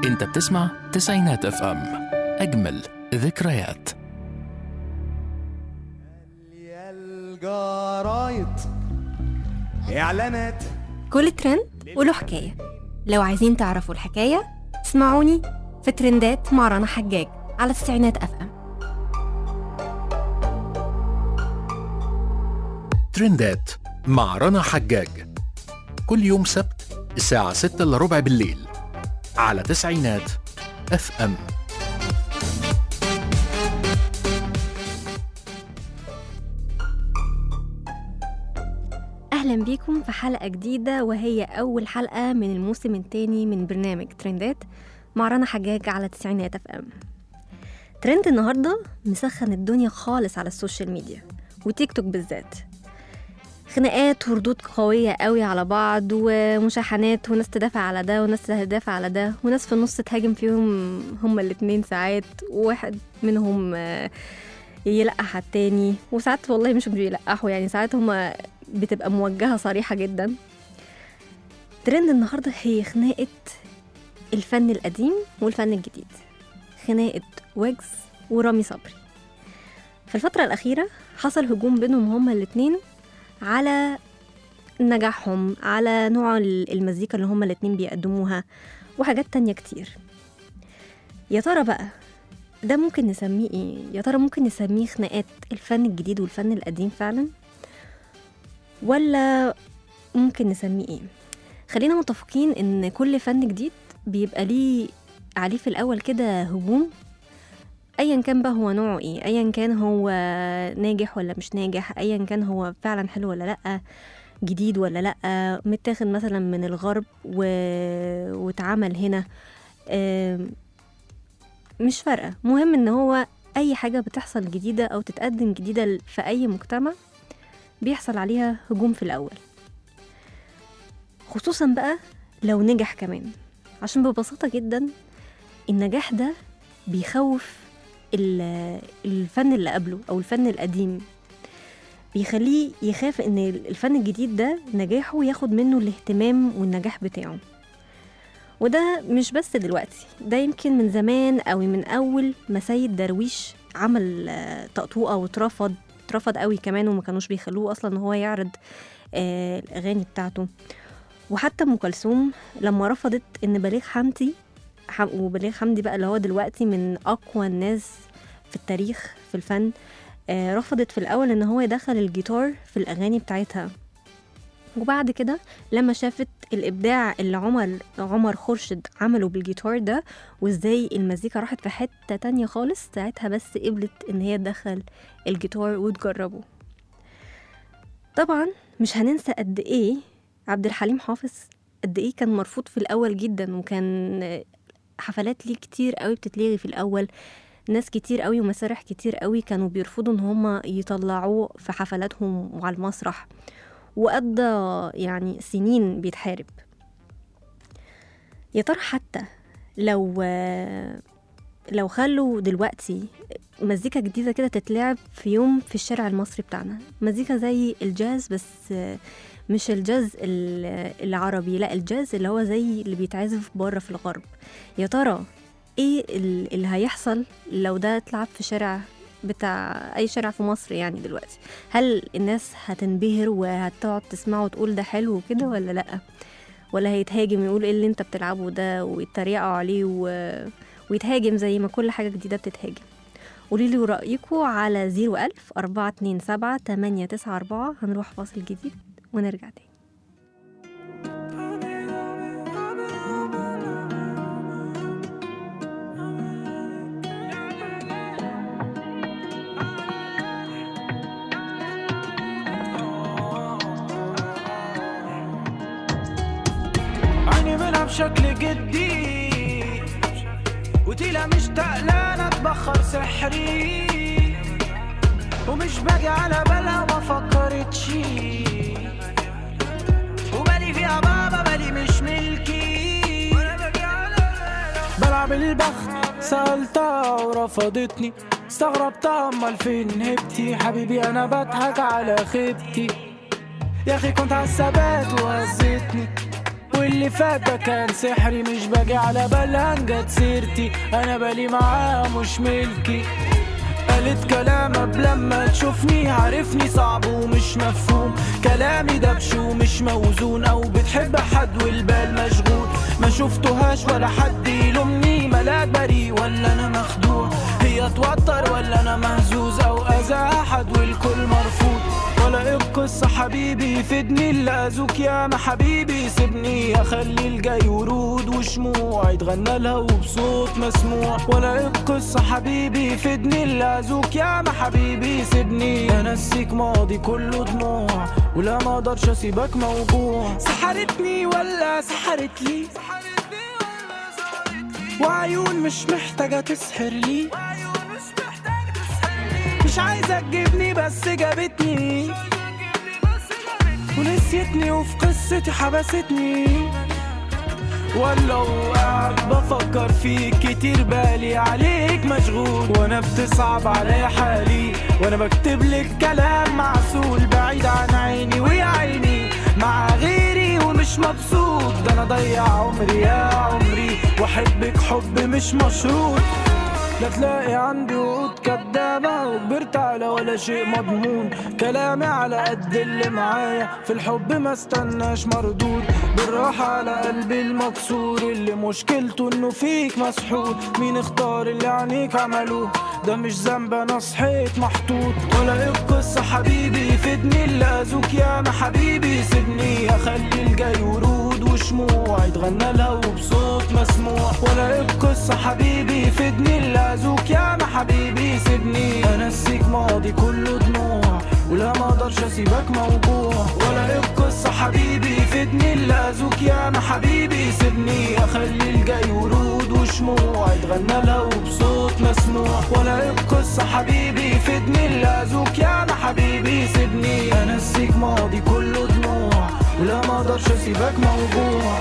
انت بتسمع تسعينات اف ام اجمل ذكريات يا الجرايد اعلانات كل ترند وله حكاية لو عايزين تعرفوا الحكاية اسمعوني في ترندات مع رنا حجاج على تسعينات اف ام ترندات مع رنا حجاج كل يوم سبت الساعة 6 إلا ربع بالليل على تسعينات اف ام اهلا بيكم في حلقة جديدة وهي اول حلقة من الموسم الثاني من برنامج ترندات مع رنا حجاج على تسعينات اف ام ترند النهاردة مسخن الدنيا خالص على السوشيال ميديا وتيك توك بالذات خناقات وردود قوية قوي على بعض ومشاحنات وناس تدافع على ده وناس تدافع على ده وناس في النص تهاجم فيهم هما الاتنين ساعات وواحد منهم آه، يلقح على التاني وساعات والله مش بيلقحوا يعني ساعات هما بتبقى موجهة صريحة جدا ترند النهاردة هي خناقة الفن القديم والفن الجديد خناقة ويجز ورامي صبري في الفترة الأخيرة حصل هجوم بينهم هما الاتنين على نجاحهم على نوع ال- المزيكا اللي هما الاتنين بيقدموها وحاجات تانية كتير يا ترى بقى ده ممكن نسميه ايه يا ترى ممكن نسميه خناقات الفن الجديد والفن القديم فعلا ولا ممكن نسميه ايه خلينا متفقين ان كل فن جديد بيبقى ليه عليه في الاول كده هجوم ايا كان بقى هو نوعه ايه ايا كان هو ناجح ولا مش ناجح ايا كان هو فعلا حلو ولا لا جديد ولا لا متاخد مثلا من الغرب و... واتعمل هنا آم، مش فارقه مهم ان هو اي حاجه بتحصل جديده او تتقدم جديده في اي مجتمع بيحصل عليها هجوم في الاول خصوصا بقى لو نجح كمان عشان ببساطه جدا النجاح ده بيخوف ال- الفن اللي قبله او الفن القديم بيخليه يخاف ان الفن الجديد ده نجاحه ياخد منه الاهتمام والنجاح بتاعه وده مش بس دلوقتي ده يمكن من زمان او من اول ما سيد درويش عمل آه، طقطوقه واترفض اترفض قوي كمان وما كانوش بيخلوه اصلا ان هو يعرض آه، الاغاني بتاعته وحتى ام كلثوم لما رفضت ان بليغ حمدي حم- وبليغ حمدي بقى اللي هو دلوقتي من اقوى الناس في التاريخ في الفن آه، رفضت في الاول ان هو يدخل الجيتار في الاغاني بتاعتها وبعد كده لما شافت الابداع اللي عمر عمر خورشيد عمله بالجيتار ده وازاي المزيكا راحت في حته تانية خالص ساعتها بس قبلت ان هي تدخل الجيتار وتجربه طبعا مش هننسى قد ايه عبد الحليم حافظ قد ايه كان مرفوض في الاول جدا وكان حفلات ليه كتير قوي بتتلغي في الاول ناس كتير قوي ومسارح كتير قوي كانوا بيرفضوا ان هم يطلعوه في حفلاتهم وعلى المسرح وقضى يعني سنين بيتحارب يا ترى حتى لو لو خلوا دلوقتي مزيكا جديدة كده تتلعب في يوم في الشارع المصري بتاعنا مزيكا زي الجاز بس مش الجاز ال- العربي لا الجاز اللي هو زي اللي بيتعزف بره في الغرب يا ترى ايه ال- اللي هيحصل لو ده اتلعب في شارع بتاع اي شارع في مصر يعني دلوقتي هل الناس هتنبهر وهتقعد تسمعه وتقول ده حلو وكده ولا لا ولا هيتهاجم يقول ايه اللي انت بتلعبه ده ويتريقوا عليه و... ويتهاجم زي ما كل حاجة جديدة بتتهاجم قولي لي رأيكم على 01000 427 894 هنروح فاصل جديد ونرجع تاني عيني بلعب بشكل جدي وتيلا مش تقلانة تبخر سحري ومش باجي على بالها ما فكرتش وبالي فيها بابا بالي مش ملكي بلعب البخت سألتها ورفضتني استغربتها امال فين هبتي حبيبي انا بضحك على خيبتي يا اخي كنت عالثبات وهزتني واللي اللي فات ده كان سحري مش باجي على بالها جت سيرتي انا بالي معاها مش ملكي قالت كلام قبل لما تشوفني عارفني صعب ومش مفهوم كلامي دبش ومش موزون او بتحب حد والبال مشغول ما شفتهاش ولا حد يلومني ملاك بريء ولا انا مخدوع هي توتر ولا انا مهزوز او اذى احد والكل مرفوض ولا ايه القصة حبيبي يفيدني اللي اذوك يا ما حبيبي سيبني اخلي الجاي ورود وشموع يتغنى لها وبصوت مسموع ولا ايه القصة حبيبي يفيدني اللي اذوك يا ما حبيبي سيبني انسيك ماضي كله دموع ولا ما اقدرش اسيبك موجوع سحرتني ولا سحرت لي وعيون مش محتاجة تسحر لي مش عايزة تجيبني بس جابتني ونسيتني وفي قصتي حبستني ولا وقعد بفكر فيك كتير بالي عليك مشغول وانا بتصعب عليا حالي وانا بكتب لك كلام معسول بعيد عن عيني ويا عيني مع غيري ومش مبسوط ده انا ضيع عمري يا عمري واحبك حب مش مشروط لا تلاقي عندي وعود كدابة وكبرت على ولا شيء مضمون كلامي على قد اللي معايا في الحب ما استناش مردود بالراحة على قلبي المكسور اللي مشكلته انه فيك مسحور مين اختار اللي عينيك عملوه ده مش ذنب انا صحيت محطوط ولا ايه القصة حبيبي يفيدني اللي اذوك يا ما حبيبي سيبني اخلي الجاي ورود وشموع يتغنى لها وبصوت مسموع ولا ايه القصة حبيبي يفيدني اللي اذوك يا ما حبيبي سيبني انسيك ماضي كله دموع ولا ما اقدرش اسيبك موجوع ولا ايه القصة حبيبي يفيدني اللي اذوك يا ما حبيبي سيبني اخلي الجاي ورود وشموع يتغنى لها وبصوت مسموع ولا ايه القصة حبيبي يفيدني اللي اذوك يا ما حبيبي سيبني انسيك ماضي كله دموع ولا ما اقدرش اسيبك موجوع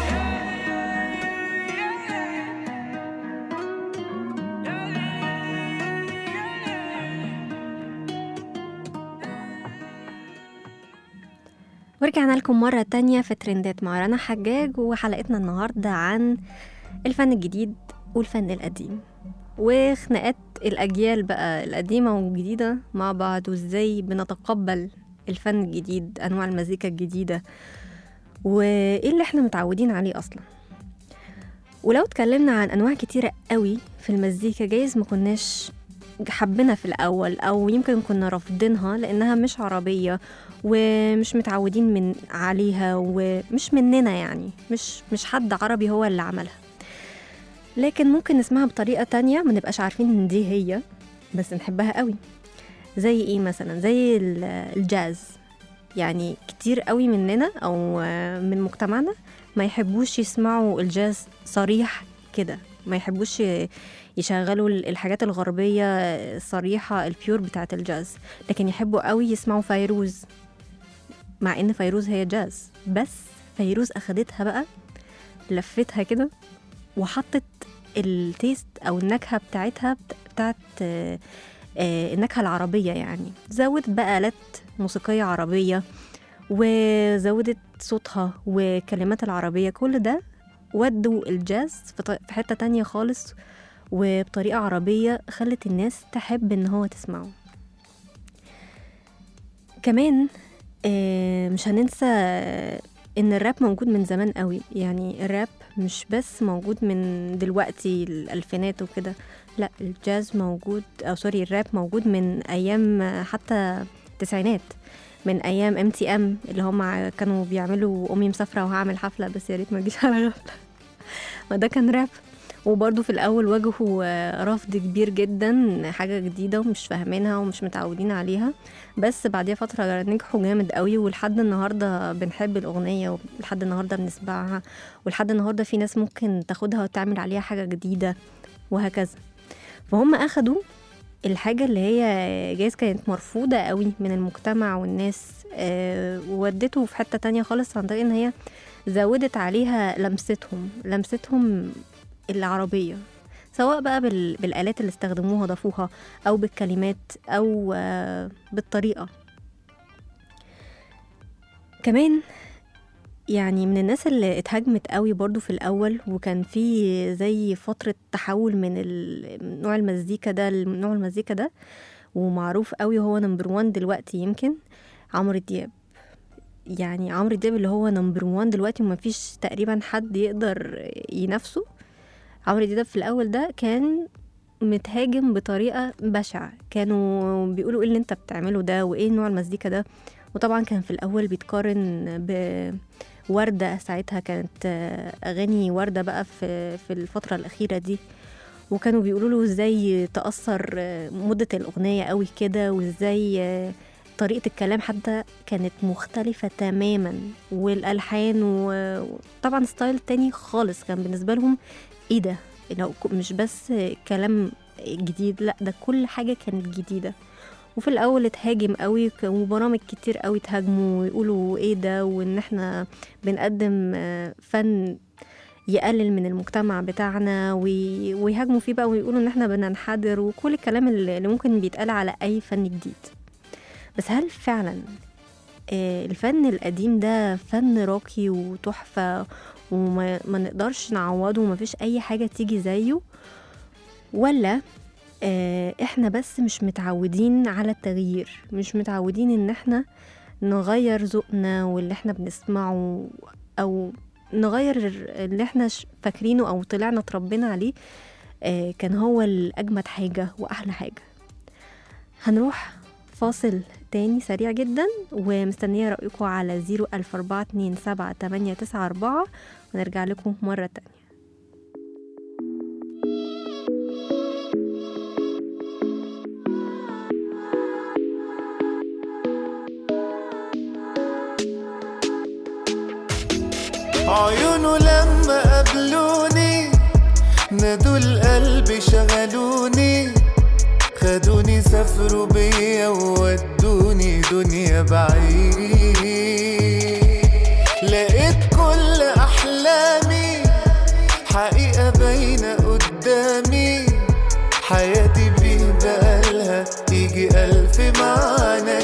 ورجعنا لكم مرة تانية في ترندات مع رنا حجاج وحلقتنا النهاردة عن الفن الجديد والفن القديم وخناقات الأجيال بقى القديمة والجديدة مع بعض وإزاي بنتقبل الفن الجديد أنواع المزيكا الجديدة وإيه اللي إحنا متعودين عليه أصلا ولو اتكلمنا عن أنواع كتيرة قوي في المزيكا جايز ما كناش حبنا في الأول أو يمكن كنا رافضينها لأنها مش عربية ومش متعودين من عليها ومش مننا يعني مش مش حد عربي هو اللي عملها لكن ممكن نسمعها بطريقة تانية ما نبقاش عارفين ان دي هي بس نحبها قوي زي ايه مثلا زي ال- الجاز يعني كتير قوي مننا او من مجتمعنا ما يحبوش يسمعوا الجاز صريح كده ما يحبوش ي- يشغلوا ال- الحاجات الغربية الصريحة البيور بتاعت الجاز لكن يحبوا قوي يسمعوا فيروز مع ان فيروز هي جاز بس فيروز اخدتها بقى لفتها كده وحطت التيست او النكهه بتاعتها بت- بتاعت آه، آه، النكهه العربيه يعني زودت بقى آلات موسيقيه عربيه وزودت صوتها وكلمات العربيه كل ده ودوا الجاز في ط- في حته تانية خالص وبطريقه عربيه خلت الناس تحب ان هو تسمعه كمان آه، مش هننسى آه، ان الراب موجود من زمان قوي يعني الراب مش بس موجود من دلوقتي الالفينات وكده لا الجاز موجود او سوري الراب موجود من ايام آه، حتى التسعينات من ايام ام تي ام اللي هم كانوا بيعملوا امي مسافره وهعمل حفله بس يا ريت ما تجيش على غفله ما ده كان راب وبرضه في الأول واجهوا آه، رفض كبير جدا حاجة جديدة ومش فاهمينها ومش متعودين عليها بس بعديها فترة نجحوا جامد قوي ولحد النهاردة بنحب الأغنية ولحد النهاردة بنسمعها ولحد النهاردة في ناس ممكن تاخدها وتعمل عليها حاجة جديدة وهكذا فهم أخدوا الحاجة اللي هي جايز كانت مرفوضة قوي من المجتمع والناس آه، وودته في حتة تانية خالص عن طريق ان هي زودت عليها لمستهم لمستهم العربية سواء بقى بال- بالآلات اللي استخدموها ضافوها أو بالكلمات أو آه، بالطريقة كمان يعني من الناس اللي اتهاجمت قوي برضو في الأول وكان في زي فترة تحول من ال- من نوع المزيكا ده لنوع المزيكا ده ومعروف قوي هو نمبر وان دلوقتي يمكن عمرو دياب يعني عمرو دياب اللي هو نمبر وان دلوقتي ومفيش تقريبا حد يقدر ينافسه عمرو دياب في الأول ده كان متهاجم بطريقة بشعة كانوا بيقولوا ايه اللي انت بتعمله ده وايه نوع المزيكا ده وطبعا كان في الأول بيتقارن بوردة ساعتها كانت آه، أغاني وردة بقى في, في الفترة الأخيرة دي وكانوا بيقولوا له ازاي تأثر آه، مدة الأغنية قوي كده وازاي آه، طريقة الكلام حتى كانت مختلفة تماما والألحان و- وطبعا ستايل تاني خالص كان بالنسبة لهم ايه ده لو ك- مش بس كلام جديد لا ده كل حاجة كانت جديدة وفي الأول اتهاجم قوي ك- وبرامج كتير قوي اتهاجموا ويقولوا ايه ده وان احنا بنقدم آه، فن يقلل من المجتمع بتاعنا وي- ويهاجموا فيه بقى ويقولوا ان احنا بننحدر وكل الكلام اللي اللي ممكن بيتقال على اي فن جديد بس هل فعلا آه، الفن القديم ده فن راقي وتحفة وما ما نقدرش نعوضه ومفيش أي حاجة تيجي زيه ولا آه، احنا بس مش متعودين على التغيير مش متعودين ان احنا نغير ذوقنا واللي احنا بنسمعه او نغير اللي احنا ش- فاكرينه او طلعنا اتربينا عليه آه، كان هو الأجمد حاجة وأحلى حاجة هنروح فاصل تاني سريع جدا ومستنية رأيكم على زيرو ألف أربعة اتنين سبعة تمانية تسعة أربعة ونرجع لكم مرة تانية عيونه لما قابلوني نادوا القلب شغلوني خدوني سافروا بيا وودوني دنيا بعيد لقيت كل احلامي حقيقة باينة قدامي حياتي بيه بقالها يجي ألف معنى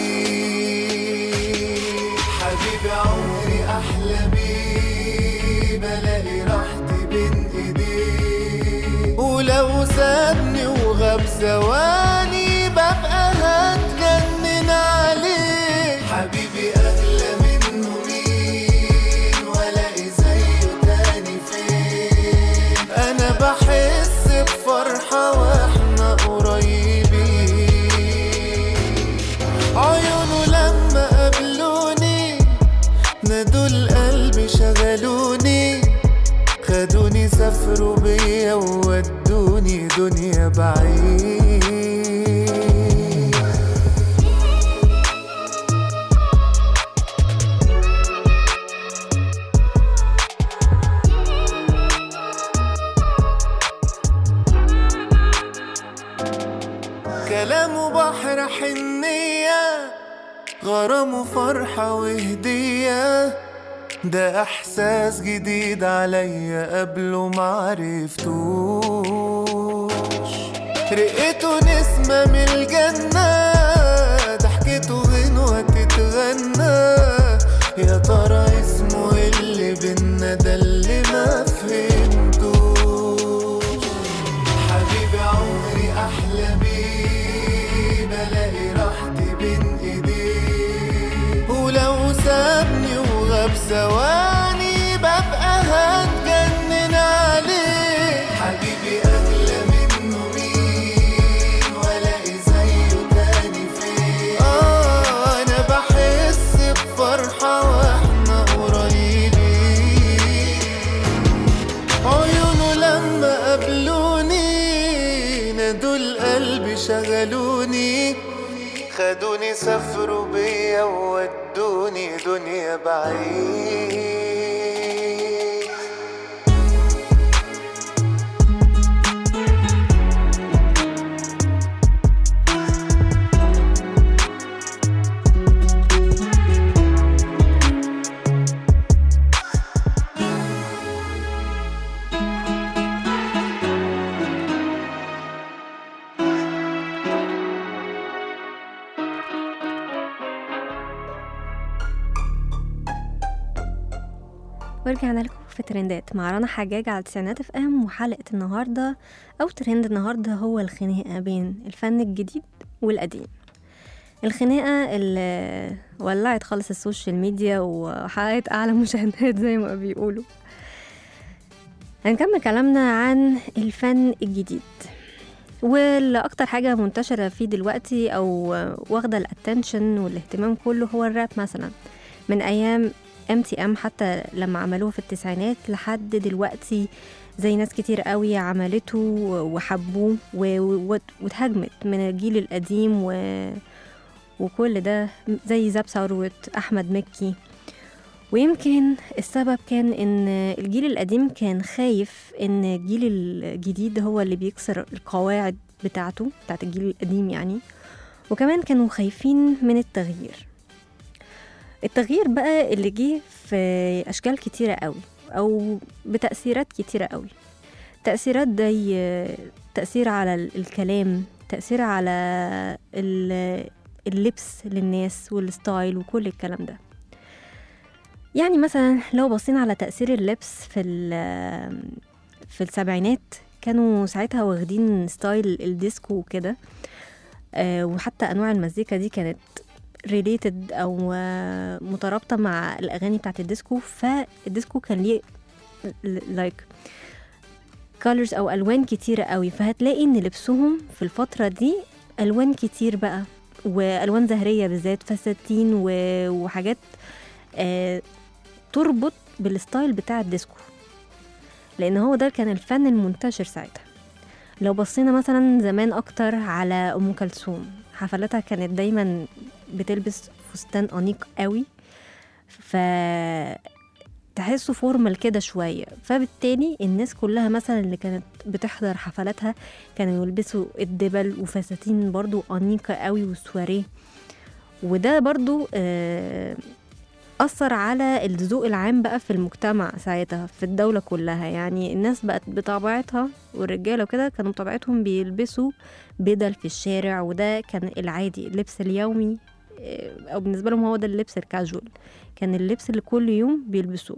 جديد حبيبي عمري أحلى بيه بلاقي راحتي بين إيديه ولو سابني وغاب ثواني ببقى هتجنن عليه حبيبي أغلى منه مين ولاقي زيه تاني فين أنا بحس بفرحة وإحنا قريبين عيونه لما قابلوني نادوا القلب شغلوني خدوني سافروا بيا وودوني دنيا بعيد كلامه بحر حنية غرام فرحة وهدية ده إحساس جديد عليا قبله معرفتوش رقته نسمة من الجنة ضحكته غنوة تتغنى يا ترى اسمه إيه اللي بينا ده اللي ما فهمتوش حبيبي عمري احلى بيه بلاقي راحتي بين ايديه ولو سابني وغاب ثواني ببقى هتجنن عليه حبيبي اغلى منه مين والاقي زيه تاني فين اه انا بحس بفرحه واحنا قريبين عيونه لما قابلوني نادوا القلب شغلوني خدوني سافروا بيا وودوني دنيا بعيد ورجعنا لكم في ترندات مع رنا حجاج على تسعينات اف ام وحلقة النهاردة أو ترند النهاردة هو الخناقة بين الفن الجديد والقديم الخناقة اللي ولعت خالص السوشيال ميديا وحققت أعلى مشاهدات زي ما بيقولوا هنكمل كلامنا عن الفن الجديد واللي أكتر حاجة منتشرة فيه دلوقتي أو واخدة الاتنشن والاهتمام كله هو الراب مثلا من أيام ام تي ام حتى لما عملوه في التسعينات لحد دلوقتي زي ناس كتير قوي عملته وحبوه و- و- واتهاجمت من الجيل القديم و... وكل ده زي زاب ثروت احمد مكي ويمكن السبب كان ان الجيل القديم كان خايف ان الجيل الجديد هو اللي بيكسر القواعد بتاعته بتاعت الجيل القديم يعني وكمان كانوا خايفين من التغيير التغيير بقى اللي جه في اشكال كتيره قوي او بتاثيرات كتيره قوي تاثيرات زي تاثير على ال- الكلام تاثير على ال- اللبس للناس والستايل وكل الكلام ده يعني مثلا لو بصينا على تاثير اللبس في ال- في السبعينات كانوا ساعتها واخدين ستايل الديسكو وكده آه، وحتى انواع المزيكا دي كانت ريليتد او آه، مترابطه مع الاغاني بتاعت الديسكو فالديسكو كان ليه لايك كولرز او الوان كتيره قوي فهتلاقي ان لبسهم في الفتره دي الوان كتير بقى والوان زهريه بالذات فساتين و- وحاجات آه تربط بالستايل بتاع الديسكو لان هو ده كان الفن المنتشر ساعتها لو بصينا مثلا زمان اكتر على ام كلثوم حفلاتها كانت دايما بتلبس فستان انيق قوي ف تحسه فورمال كده شوية فبالتالي الناس كلها مثلا اللي كانت بتحضر حفلاتها كانوا يلبسوا الدبل وفساتين برضو أنيقة قوي وسواريه وده برضو آه، أثر على الذوق العام بقى في المجتمع ساعتها في الدولة كلها يعني الناس بقت بطبيعتها والرجالة وكده كانوا بطبيعتهم بيلبسوا بدل في الشارع وده كان العادي اللبس اليومي آه، أو بالنسبة لهم هو ده اللبس الكاجوال كان اللبس اللي كل يوم بيلبسوه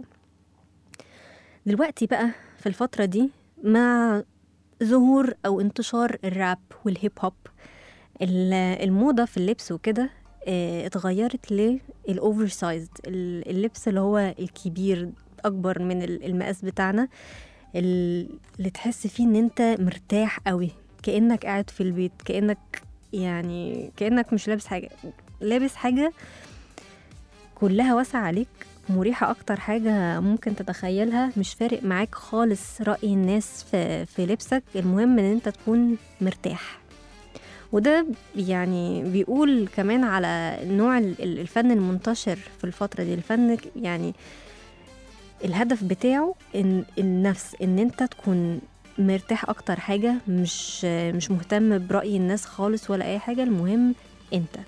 دلوقتي بقى في الفترة دي مع ظهور أو انتشار الراب والهيب هوب ال- الموضة في اللبس وكده آه، اتغيرت للأوفر سايزد اللبس اللي هو الكبير أكبر من ال- المقاس بتاعنا ال- اللي تحس فيه إن أنت مرتاح قوي كأنك قاعد في البيت كأنك يعني كأنك مش لابس حاجة لابس حاجة كلها واسعة عليك مريحة أكتر حاجة ممكن تتخيلها مش فارق معاك خالص رأي الناس في, في لبسك المهم إن أنت تكون مرتاح وده يعني بيقول كمان على نوع ال- ال- الفن المنتشر في الفترة دي الفن يعني الهدف بتاعه إن النفس إن أنت تكون مرتاح أكتر حاجة مش مش مهتم برأي الناس خالص ولا أي حاجة المهم أنت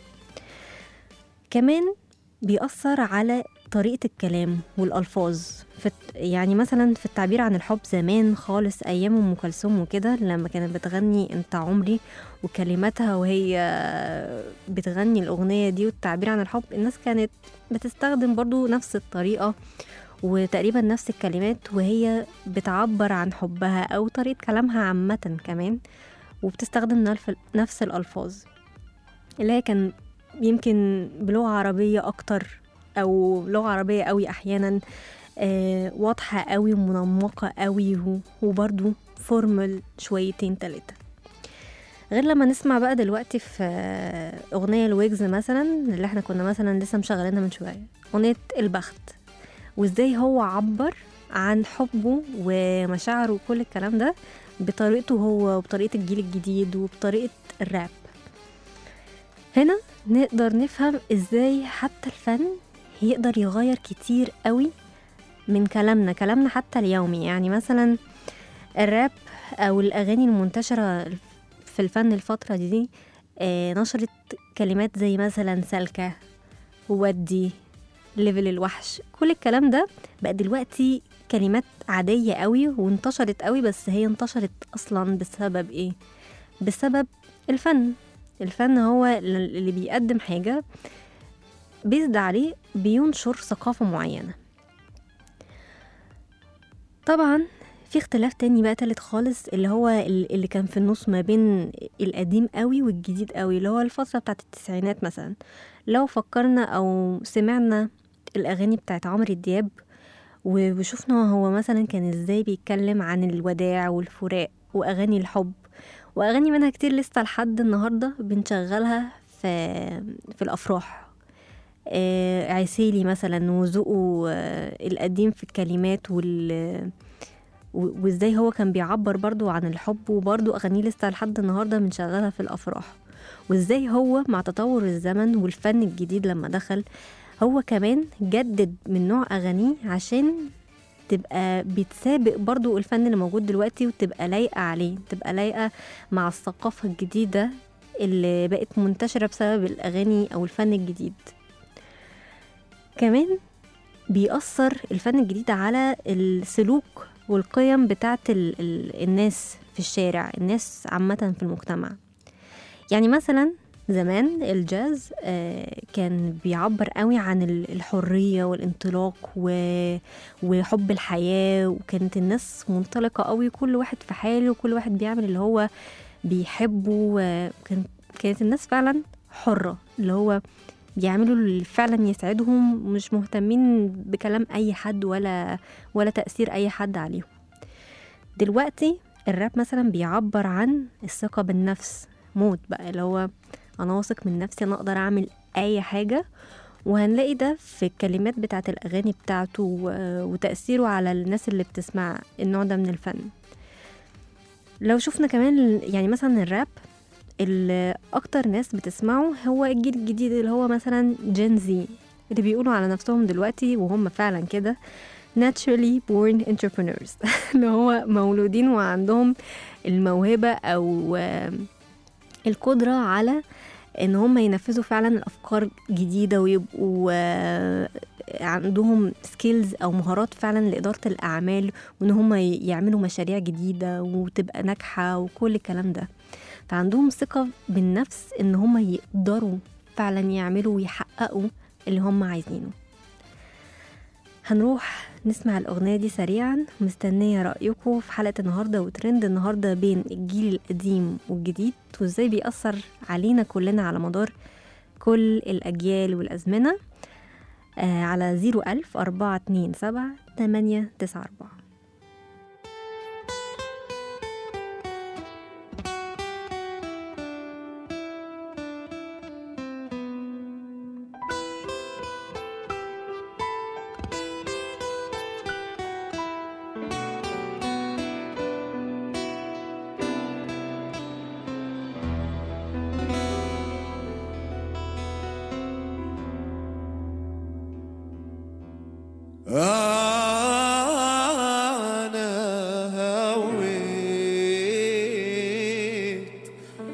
كمان بيأثر على طريقة الكلام والألفاظ في الت- يعني مثلا في التعبير عن الحب زمان خالص أيام أم كلثوم وكده لما كانت بتغني أنت عمري وكلماتها وهي بتغني الأغنية دي والتعبير عن الحب الناس كانت بتستخدم برضو نفس الطريقة وتقريبا نفس الكلمات وهي بتعبر عن حبها أو طريقة كلامها عامة كمان وبتستخدم نلف- نفس الألفاظ اللي هي كان يمكن بلغة عربية أكتر أو لغة عربية قوي أحيانا آه واضحة قوي ومنمقة قوي و- وبرضو فورمال شويتين تلاتة غير لما نسمع بقى دلوقتي في آه، أغنية الويجز مثلا اللي احنا كنا مثلا لسه مشغلينها من شوية أغنية البخت وازاي هو عبر عن حبه ومشاعره وكل الكلام ده بطريقته هو وبطريقة الجيل الجديد وبطريقة الراب هنا نقدر نفهم ازاي حتى الفن يقدر يغير كتير قوي من كلامنا كلامنا حتى اليومي يعني مثلا الراب او الاغاني المنتشره في الفن الفتره دي آه، نشرت كلمات زي مثلا سلكه ودي ليفل الوحش كل الكلام ده بقى دلوقتي كلمات عادية قوي وانتشرت قوي بس هي انتشرت أصلا بسبب إيه؟ بسبب الفن الفن هو اللي بيقدم حاجة بيزد عليه بينشر ثقافة معينة طبعا في اختلاف تاني بقى تالت خالص اللي هو ال- اللي كان في النص ما بين القديم قوي والجديد قوي اللي هو الفترة بتاعت التسعينات مثلا لو فكرنا أو سمعنا الأغاني بتاعت عمرو دياب و- وشفنا هو مثلا كان ازاي بيتكلم عن الوداع والفراق وأغاني الحب وأغاني منها كتير لسه لحد النهاردة بنشغلها في, في الأفراح آه، عسيلي مثلا وذوقه آه، القديم في الكلمات وال و- وازاي هو كان بيعبر برضو عن الحب وبرضو اغانيه لسه لحد النهارده بنشغلها في الافراح وازاي هو مع تطور الزمن والفن الجديد لما دخل هو كمان جدد من نوع اغانيه عشان تبقى بتسابق برضو الفن اللي موجود دلوقتي وتبقى لايقة عليه تبقى لايقة مع الثقافة الجديدة اللي بقت منتشرة بسبب الأغاني أو الفن الجديد كمان بيأثر الفن الجديد على السلوك والقيم بتاعت ال ال الناس في الشارع الناس عامة في المجتمع يعني مثلا زمان الجاز آه، كان بيعبر قوي عن ال- الحرية والانطلاق و- وحب الحياة وكانت الناس منطلقة قوي كل واحد في حاله وكل واحد بيعمل اللي هو بيحبه وكان- كانت الناس فعلا حرة اللي هو بيعملوا اللي فعلا يسعدهم مش مهتمين بكلام أي حد ولا ولا تأثير أي حد عليهم دلوقتي الراب مثلا بيعبر عن الثقة بالنفس موت بقى اللي هو أنا واثق من نفسي أنا أقدر أعمل أي حاجة وهنلاقي ده في الكلمات بتاعت الأغاني بتاعته و- وتأثيره على الناس اللي بتسمع النوع ده من الفن لو شفنا كمان يعني مثلا الراب اللي أكتر ناس بتسمعه هو الجيل الجديد اللي هو مثلا جين زي اللي بيقولوا على نفسهم دلوقتي وهم فعلا كده naturally born entrepreneurs اللي هو مولودين وعندهم الموهبة أو آه، القدرة على ان هم ينفذوا فعلا الافكار جديده ويبقوا آه، عندهم سكيلز او مهارات فعلا لاداره الاعمال وان هم ي- يعملوا مشاريع جديده وتبقى ناجحه وكل الكلام ده فعندهم ثقه بالنفس ان هم يقدروا فعلا يعملوا ويحققوا اللي هم عايزينه هنروح نسمع الأغنية دي سريعا مستنية رأيكم في حلقة النهاردة وترند النهاردة بين الجيل القديم والجديد وازاي بيأثر علينا كلنا على مدار كل الأجيال والأزمنة آه على زيرو ألف أربعة اتنين سبعة تمانية تسعة أربعة أنا هويت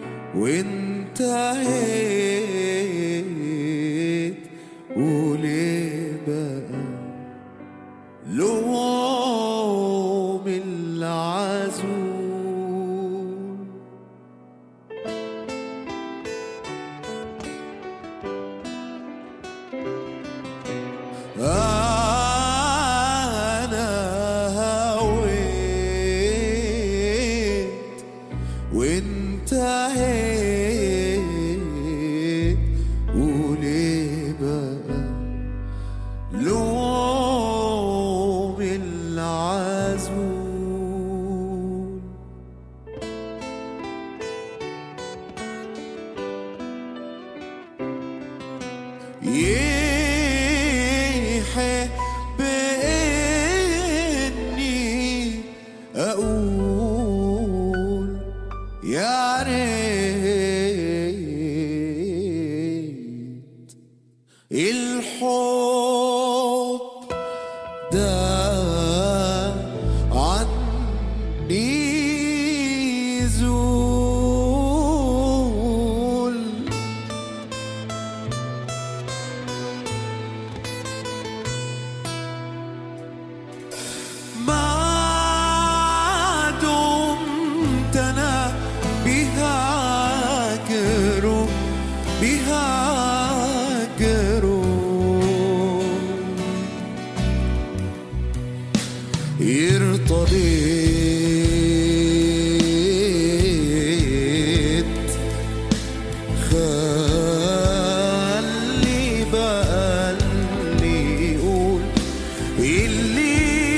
وانتهيت وليه بقى لوم العزول أنا هويت وانتهيت وليه بقى لوم العزول يحب إني أقول يا ريت الحب ده عني زول ما دمت انا بهاجره بهاجره ارتضيت خلي بقى اللي يقول اللي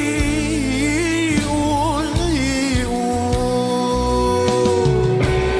يقول يقول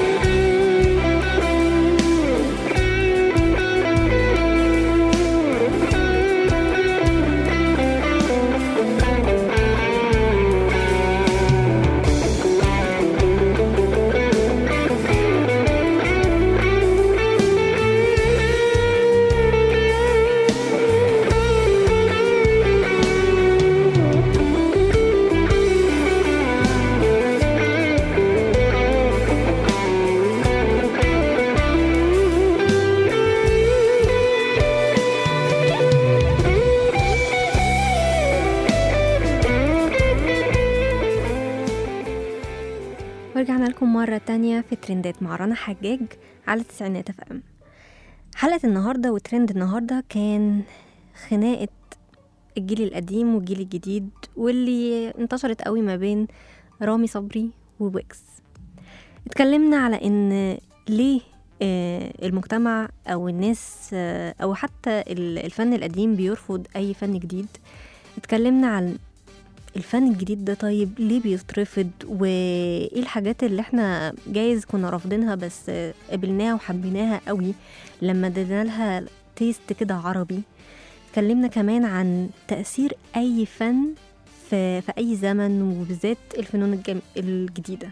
ورجعنا لكم مرة تانية في ترندات مع رنا حجاج على تسعينات اف ام حلقة النهاردة وترند النهاردة كان خناقة الجيل القديم والجيل الجديد واللي انتشرت قوي ما بين رامي صبري وويكس اتكلمنا على ان ليه آه، المجتمع او الناس آه، او حتى ال- الفن القديم بيرفض اي فن جديد اتكلمنا عن الفن الجديد ده طيب ليه بيترفض وايه الحاجات اللي احنا جايز كنا رافضينها بس قبلناها وحبيناها قوي لما ادينا لها تيست كده عربي اتكلمنا كمان عن تأثير أي فن في, في أي زمن وبالذات الفنون الجم... الجديدة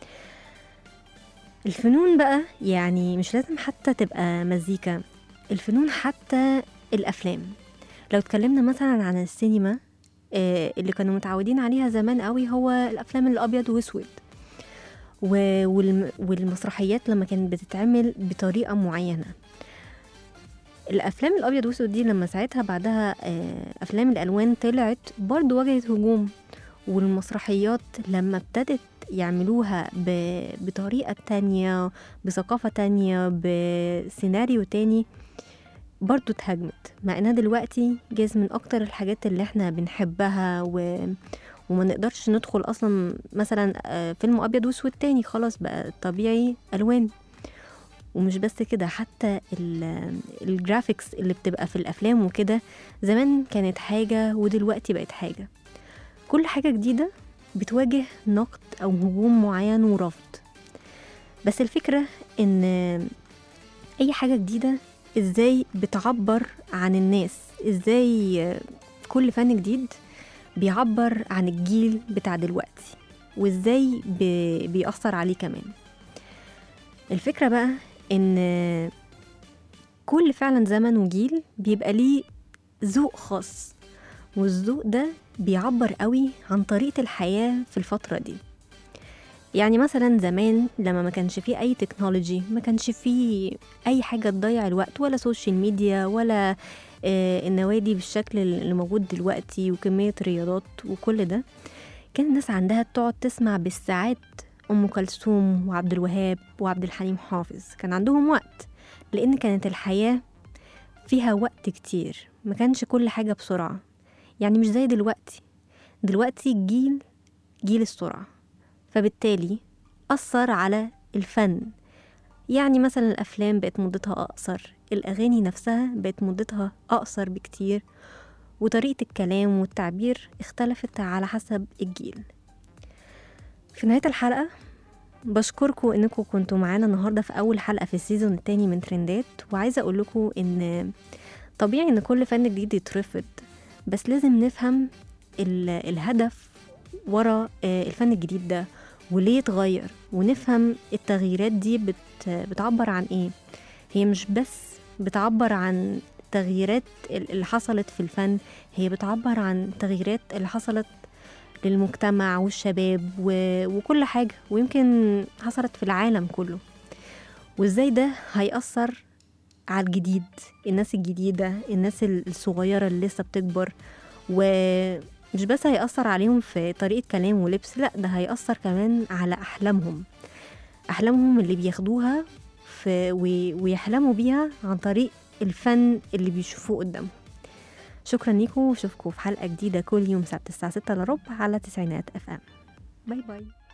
الفنون بقى يعني مش لازم حتى تبقى مزيكا الفنون حتى الأفلام لو اتكلمنا مثلا عن السينما آه، اللي كانوا متعودين عليها زمان قوي هو الافلام الابيض واسود و- والم- والمسرحيات لما كانت بتتعمل بطريقه معينه الافلام الابيض واسود دي لما ساعتها بعدها آه، افلام الالوان طلعت برضو واجهت هجوم والمسرحيات لما ابتدت يعملوها ب- بطريقة تانية بثقافة تانية بسيناريو تاني برضو اتهاجمت مع انها دلوقتي جاز من اكتر الحاجات اللي احنا بنحبها و... وما نقدرش ندخل اصلا مثلا آه، فيلم ابيض واسود تاني خلاص بقى طبيعي الوان ومش بس كده حتى ال- الجرافيكس اللي بتبقى في الافلام وكده زمان كانت حاجه ودلوقتي بقت حاجه كل حاجه جديده بتواجه نقد او هجوم معين ورفض بس الفكره ان اي حاجه جديده ازاي بتعبر عن الناس ازاي كل فن جديد بيعبر عن الجيل بتاع دلوقتي وازاي بي- بيأثر عليه كمان الفكرة بقى ان كل فعلا زمن وجيل بيبقى ليه ذوق خاص والذوق ده بيعبر قوي عن طريقة الحياة في الفترة دي يعني مثلا زمان لما ما كانش فيه اي تكنولوجي ما كانش فيه اي حاجه تضيع الوقت ولا سوشيال ميديا ولا آه، النوادي بالشكل اللي موجود دلوقتي وكميه رياضات وكل ده كان الناس عندها تقعد تسمع بالساعات ام كلثوم وعبد الوهاب وعبد الحليم حافظ كان عندهم وقت لان كانت الحياه فيها وقت كتير ما كانش كل حاجه بسرعه يعني مش زي دلوقتي دلوقتي الجيل جيل السرعه فبالتالي أثر على الفن يعني مثلا الأفلام بقت مدتها أقصر الأغاني نفسها بقت مدتها أقصر بكتير وطريقة الكلام والتعبير اختلفت على حسب الجيل في نهاية الحلقة بشكركم انكم كنتوا معانا النهارده في اول حلقه في السيزون التاني من ترندات وعايزه اقول لكم ان طبيعي ان كل فن جديد يترفض بس لازم نفهم ال- الهدف ورا آه، الفن الجديد ده وليه اتغير ونفهم التغييرات دي بت بتعبر عن ايه هي مش بس بتعبر عن التغييرات ال- اللي حصلت في الفن هي بتعبر عن التغييرات اللي حصلت للمجتمع والشباب و... وكل حاجة ويمكن حصلت في العالم كله وازاي ده هيأثر على الجديد الناس الجديدة الناس الصغيرة اللي لسه بتكبر ومش بس هيأثر عليهم في طريقة كلام ولبس لا ده هيأثر كمان على أحلامهم أحلامهم اللي بياخدوها في وي- ويحلموا بيها عن طريق الفن اللي بيشوفوه قدامهم شكرا ليكم واشوفكم في حلقه جديده كل يوم سبت الساعه 6 الا ربع على تسعينات اف ام باي باي